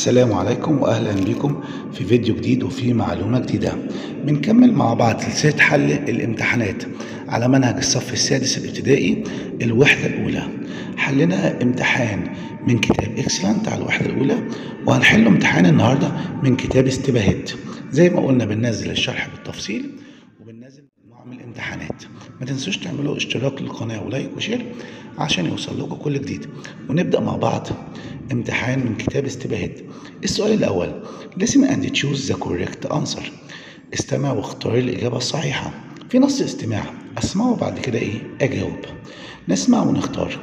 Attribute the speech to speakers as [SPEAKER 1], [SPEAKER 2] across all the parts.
[SPEAKER 1] السلام عليكم واهلا بكم في فيديو جديد وفي معلومه جديده بنكمل مع بعض سلسله حل الامتحانات على منهج الصف السادس الابتدائي الوحده الاولى حلنا امتحان من كتاب اكسلنت على الوحده الاولى وهنحل امتحان النهارده من كتاب استباهات زي ما قلنا بننزل الشرح بالتفصيل وبننزل مجموعه من الامتحانات ما تنسوش تعملوا اشتراك للقناه ولايك وشير عشان يوصل لكم كل جديد ونبدا مع بعض امتحان من كتاب استباهات السؤال الاول listen and choose the correct answer استمع واختار الاجابه الصحيحه في نص استماع اسمعه بعد كده ايه اجاوب نسمع ونختار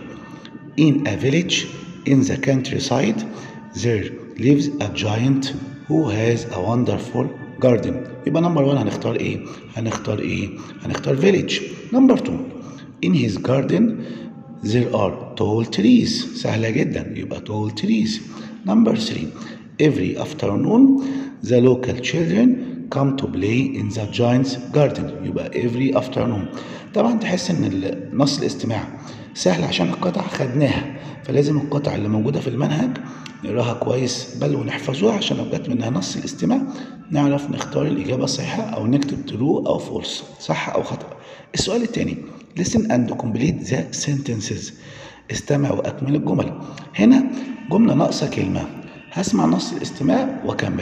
[SPEAKER 1] in a village in the countryside there lives a giant who has a wonderful garden يبقى نمبر 1 هنختار ايه هنختار ايه هنختار village نمبر 2 in his garden there are tall trees سهلة جدا يبقى tall trees number 3 every afternoon the local children come to play in the giant's garden يبقى every afternoon طبعا تحس ان نص الاستماع سهل عشان القطع خدناها فلازم القطع اللي موجودة في المنهج نقراها كويس بل ونحفظوها عشان لو جت منها نص الاستماع نعرف نختار الإجابة الصحيحة أو نكتب true أو false صح أو خطأ السؤال الثاني listen and complete the sentences استمع وأكمل الجمل هنا جملة ناقصة كلمة هسمع نص الاستماع وأكمل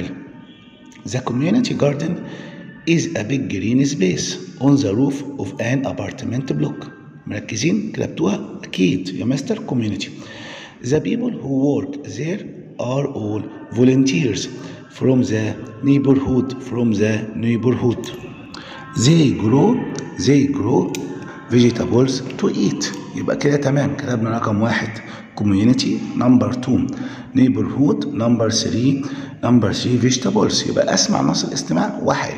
[SPEAKER 1] The community garden is a big green space on the roof of an apartment block مركزين كتبتوها أكيد يا مستر community The people who work there are all volunteers from the neighborhood from the neighborhood they grow they grow vegetables to eat يبقى كده تمام كتبنا رقم واحد community number two neighborhood number three number three vegetables يبقى اسمع نص الاستماع واحد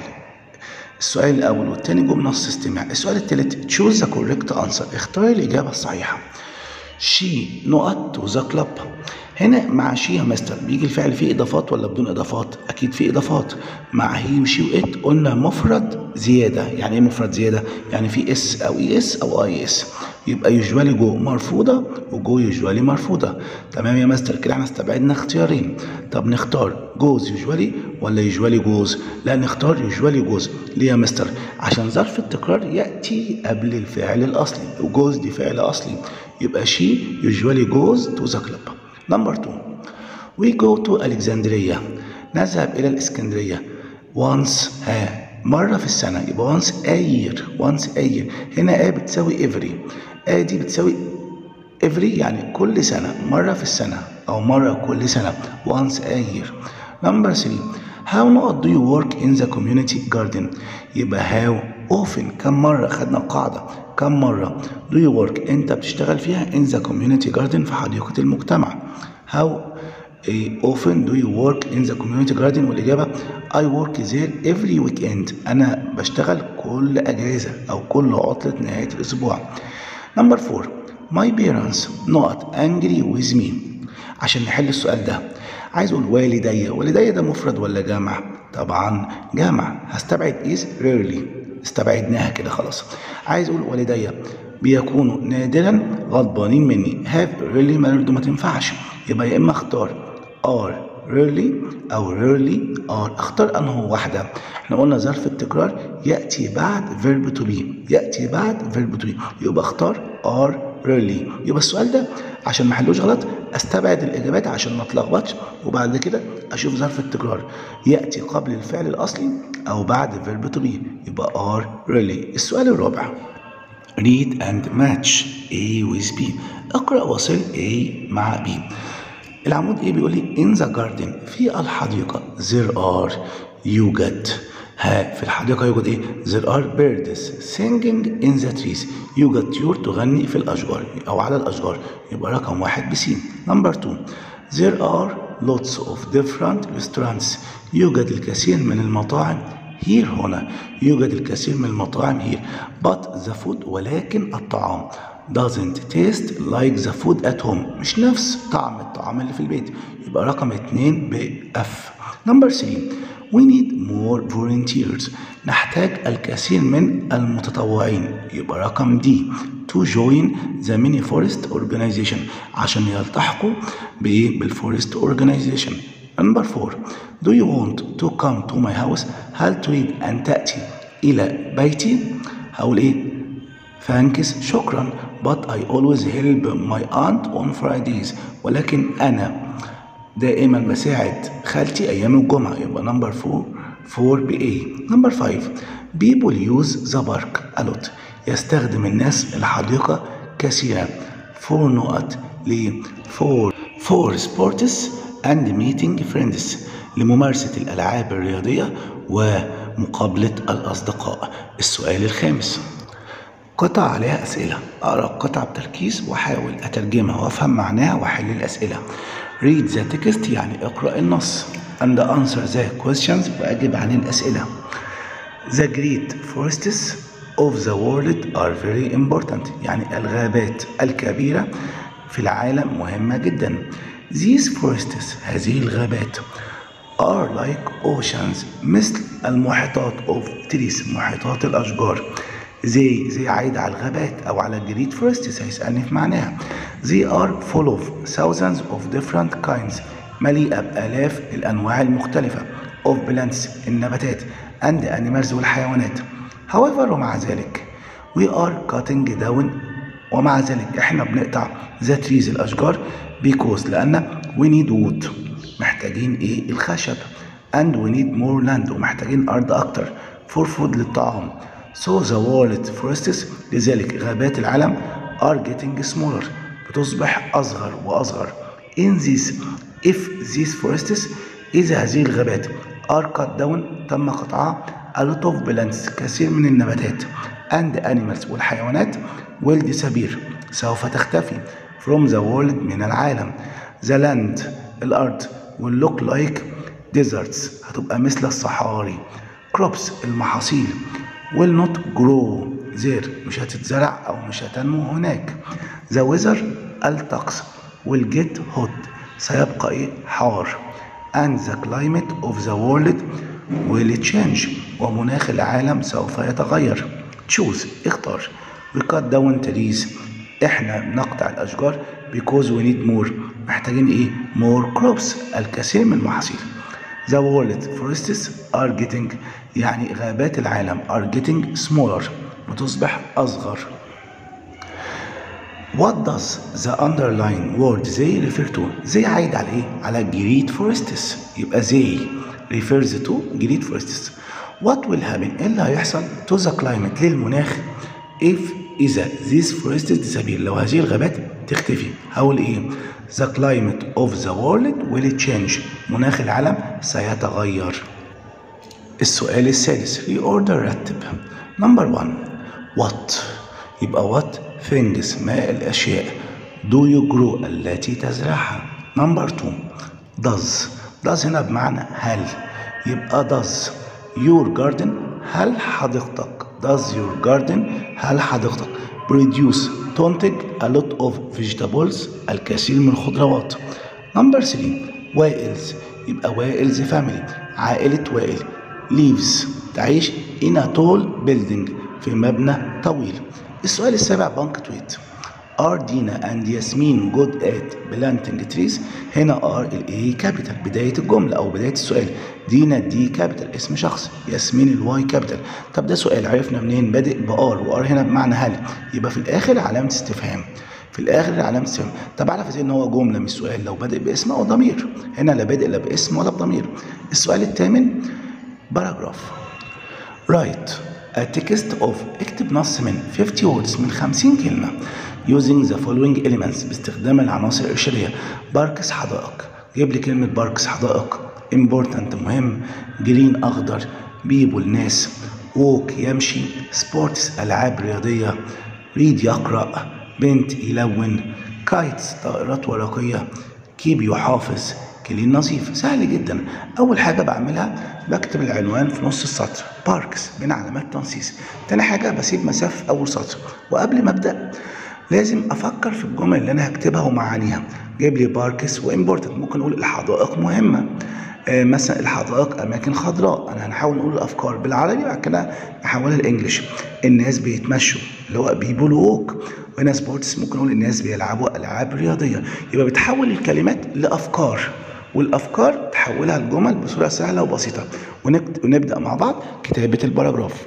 [SPEAKER 1] السؤال الاول والثاني جم نص استماع السؤال الثالث choose the correct answer اختار الاجابه الصحيحه she نقط to the club هنا مع شي يا مستر بيجي الفعل فيه اضافات ولا بدون اضافات اكيد فيه اضافات مع هي وشي وات قلنا مفرد زياده يعني ايه مفرد زياده يعني في اس او اي اس او اي اس يبقى يوجوالي جو مرفوضه وجو يوجوالي مرفوضه تمام يا مستر كده احنا استبعدنا اختيارين طب نختار جوز يوجوالي ولا يوجوالي جوز لا نختار يوجوالي جوز ليه يا مستر عشان ظرف التكرار ياتي قبل الفعل الاصلي وجوز دي فعل اصلي يبقى شي يوجوالي جوز تو ذا كلب نمبر 2 we go to Alexandria نذهب إلى الإسكندرية once ها مرة في السنة يبقى once a year once a year هنا a بتساوي every a دي بتساوي every يعني كل سنة مرة في السنة أو مرة كل سنة once a year number 3 how not do you work in the community garden يبقى how often كم مرة خدنا القاعدة كم مرة do you work أنت بتشتغل فيها in the community garden في حديقة المجتمع how often do you work in the community garden والإجابة I work there every weekend أنا بشتغل كل أجازة أو كل عطلة نهاية الأسبوع number 4 my parents not angry with me عشان نحل السؤال ده عايز اقول والدي والدي ده مفرد ولا جمع طبعا جمع هستبعد is rarely استبعدناها كده خلاص عايز اقول والدي بيكونوا نادرا غضبانين مني have really برضه ما تنفعش يبقى يا اما اختار are rarely او rarely are اختار انه واحدة احنا قلنا ظرف التكرار يأتي بعد verb to be يأتي بعد verb to be يبقى اختار are rarely يبقى السؤال ده عشان ما احلوش غلط استبعد الاجابات عشان ما اتلخبطش وبعد كده اشوف ظرف التكرار ياتي قبل الفعل الاصلي او بعد verb to be يبقى are really السؤال الرابع read and match A with B اقرأ وصل A مع B العمود A بيقول لي in the garden في الحديقة there are يوجد ها في الحديقة يوجد ايه there are birds singing in the trees يوجد طيور تغني في الأشجار أو على الأشجار يبقى رقم واحد بسين number two there are lots of different restaurants يوجد الكثير من المطاعم here هنا يوجد الكثير من المطاعم here but the food ولكن الطعام doesn't taste like the food at home مش نفس طعم الطعام اللي في البيت يبقى رقم اتنين بأف number three we need more volunteers نحتاج الكثير من المتطوعين يبقى رقم دي to join the mini forest organization عشان يلتحقوا بايه بالفورست organization Number four Do you want to come to my house هل تريد أن تأتي إلى بيتي هقول إيه Thanks شكرا but I always help my aunt on Fridays ولكن أنا دائما بساعد خالتي أيام الجمعة يبقى نمبر 4 4 ب A نمبر 5 people use the park a lot يستخدم الناس الحديقة كثيرا for نقط ل for for sports and meeting friends لممارسة الألعاب الرياضية ومقابلة الأصدقاء السؤال الخامس قطع عليها أسئلة أقرأ القطعة بتركيز وأحاول أترجمها وأفهم معناها وأحل الأسئلة read the text يعني اقرأ النص and answer the questions وأجب عن الأسئلة The great forests of the world are very important يعني الغابات الكبيرة في العالم مهمة جدا These forests هذه الغابات are like oceans مثل المحيطات of trees محيطات الأشجار زي زي عايد على الغابات أو على الجريد فورستس هيسألني في معناها They are full of thousands of different kinds مليئة بآلاف الأنواع المختلفة of plants النباتات and animals والحيوانات However ومع ذلك we are cutting down ومع ذلك احنا بنقطع the trees الأشجار because لأن we need wood محتاجين ايه الخشب and we need more land ومحتاجين أرض أكتر for food للطعام So the world forests لذلك غابات العالم are getting smaller بتصبح أصغر وأصغر in this if these forests إذا هذه الغابات are cut down تم قطعها a lot of plants كثير من النباتات and animals والحيوانات will disappear سوف تختفي from the world من العالم the land الأرض will look like deserts هتبقى مثل الصحاري crops المحاصيل will not grow there مش هتتزرع أو مش هتنمو هناك the weather الطقس will get hot سيبقى إيه حار and the climate of the world will change ومناخ العالم سوف يتغير choose اختار we cut down trees احنا بنقطع الاشجار because we need more محتاجين ايه more crops الكثير من المحاصيل the world forests are getting يعني غابات العالم are getting smaller بتصبح أصغر What does the underline word they refer to they عايد على ايه على great forests يبقى they refers to great forests What will happen ايه اللي هيحصل to the climate للمناخ if إذا these forests disappear لو هذه الغابات تختفي هقول إيه the climate of the world will change مناخ العالم سيتغير السؤال السادس reorder رتب number one what يبقى what things ما الأشياء do you grow التي تزرعها number two does does هنا بمعنى هل يبقى does your garden هل حديقتك does your garden هل حديقتك produce تنتج a lot of vegetables الكثير من الخضروات number 3 وائلز يبقى وائلز family عائلة وائل lives تعيش in a tall building في مبنى طويل السؤال السابع بانكتويت are دينا and ياسمين good at planting trees هنا are الاي كابيتال بداية الجملة أو بداية السؤال دينا دي كابيتال اسم شخص ياسمين الواي كابيتال طب ده سؤال عرفنا منين بادئ بار وار هنا بمعنى هل يبقى في الآخر علامة استفهام في الآخر علامة استفهام طب أعرف ازاي إن هو جملة مش سؤال لو بادئ باسم أو ضمير هنا لا بادئ لا باسم ولا بضمير السؤال الثامن باراجراف write a text of اكتب نص من 50 words من 50 كلمة using the following elements باستخدام العناصر الإرشادية باركس حدائق جيب لي كلمة باركس حدائق important مهم جرين أخضر بيبول ناس ووك يمشي سبورتس ألعاب رياضية ريد يقرأ بنت يلون كايتس طائرات ورقية كيب يحافظ كلين نظيف سهل جدا اول حاجه بعملها بكتب العنوان في نص السطر باركس بين علامات تنصيص تاني حاجه بسيب مسافه في اول سطر وقبل ما ابدا لازم افكر في الجمل اللي انا هكتبها ومعانيها جايب لي باركس وامبورتنت ممكن اقول الحدائق مهمه آه مثلا الحدائق اماكن خضراء انا هنحاول نقول الافكار بالعربي بعد كده نحولها الانجليش الناس بيتمشوا اللي هو بيبول ووك وهنا سبورتس ممكن نقول الناس بيلعبوا العاب رياضيه يبقى بتحول الكلمات لافكار والافكار تحولها لجمل بصوره سهله وبسيطه ونبدا, ونبدأ مع بعض كتابه الباراجراف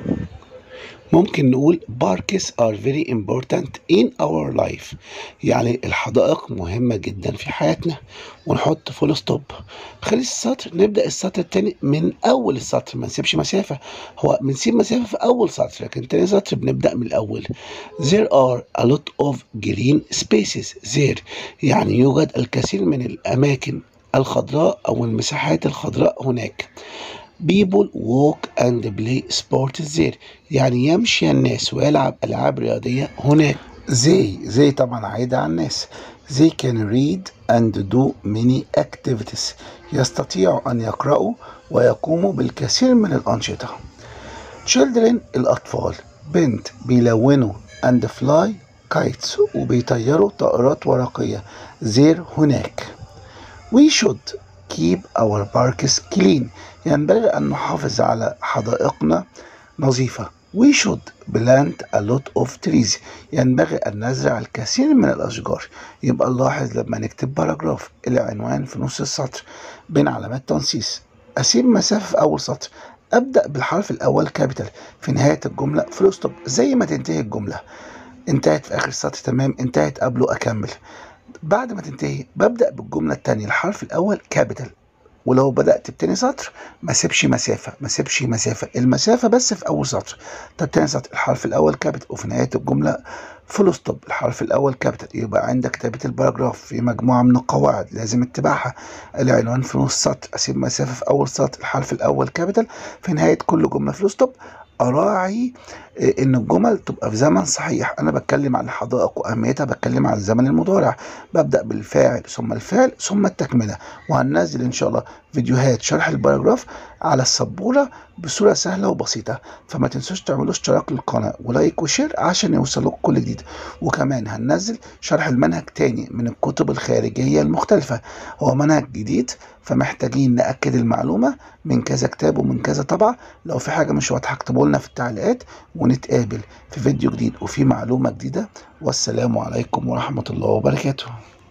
[SPEAKER 1] ممكن نقول parks are very important in our life يعني الحدائق مهمة جدا في حياتنا ونحط فول ستوب خلي السطر نبدأ السطر التاني من أول السطر ما نسيبش مسافة هو بنسيب مسافة في أول سطر لكن تاني سطر بنبدأ من الأول there are a lot of green spaces there يعني يوجد الكثير من الأماكن الخضراء أو المساحات الخضراء هناك people walk and play sports there يعني يمشي الناس ويلعب ألعاب رياضية هناك زي زي طبعا عايدة على الناس they can read and do many activities يستطيعوا أن يقرأوا ويقوموا بالكثير من الأنشطة children الأطفال بنت بيلونوا and fly kites وبيطيروا طائرات ورقية there هناك we should keep our parks clean ينبغي أن نحافظ على حدائقنا نظيفة We should plant a lot of trees ينبغي أن نزرع الكثير من الأشجار يبقى نلاحظ لما نكتب باراجراف العنوان في نص السطر بين علامات تنصيص أسيب مسافة في أول سطر أبدأ بالحرف الأول كابيتال في نهاية الجملة فول ستوب زي ما تنتهي الجملة انتهت في آخر السطر تمام انتهت قبله أكمل بعد ما تنتهي ببدأ بالجملة التانية الحرف الأول كابيتال ولو بدأت بتاني سطر ما سيبش مسافة ما سيبش مسافة المسافة بس في أول سطر طب تاني سطر الحرف الأول كابيتال وفي نهاية الجملة فول ستوب الحرف الأول كابيتال يبقى عندك كتابة الباراجراف في مجموعة من القواعد لازم اتباعها العنوان في نص سطر أسيب مسافة في أول سطر الحرف الأول كابيتال في نهاية كل جملة فول ستوب اراعي ان الجمل تبقى في زمن صحيح انا بتكلم عن الحدائق واهميتها بتكلم عن الزمن المضارع ببدا بالفاعل ثم الفعل ثم التكمله وهننزل ان شاء الله فيديوهات شرح الباراجراف على السبوره بصوره سهله وبسيطه فما تنسوش تعملوا اشتراك للقناه ولايك وشير عشان يوصلكم كل جديد وكمان هننزل شرح المنهج تاني من الكتب الخارجيه المختلفه هو منهج جديد فمحتاجين ناكد المعلومه من كذا كتاب ومن كذا طبعه لو في حاجه مش واضحه اكتبوا لنا في التعليقات ونتقابل في فيديو جديد وفي معلومه جديده والسلام عليكم ورحمه الله وبركاته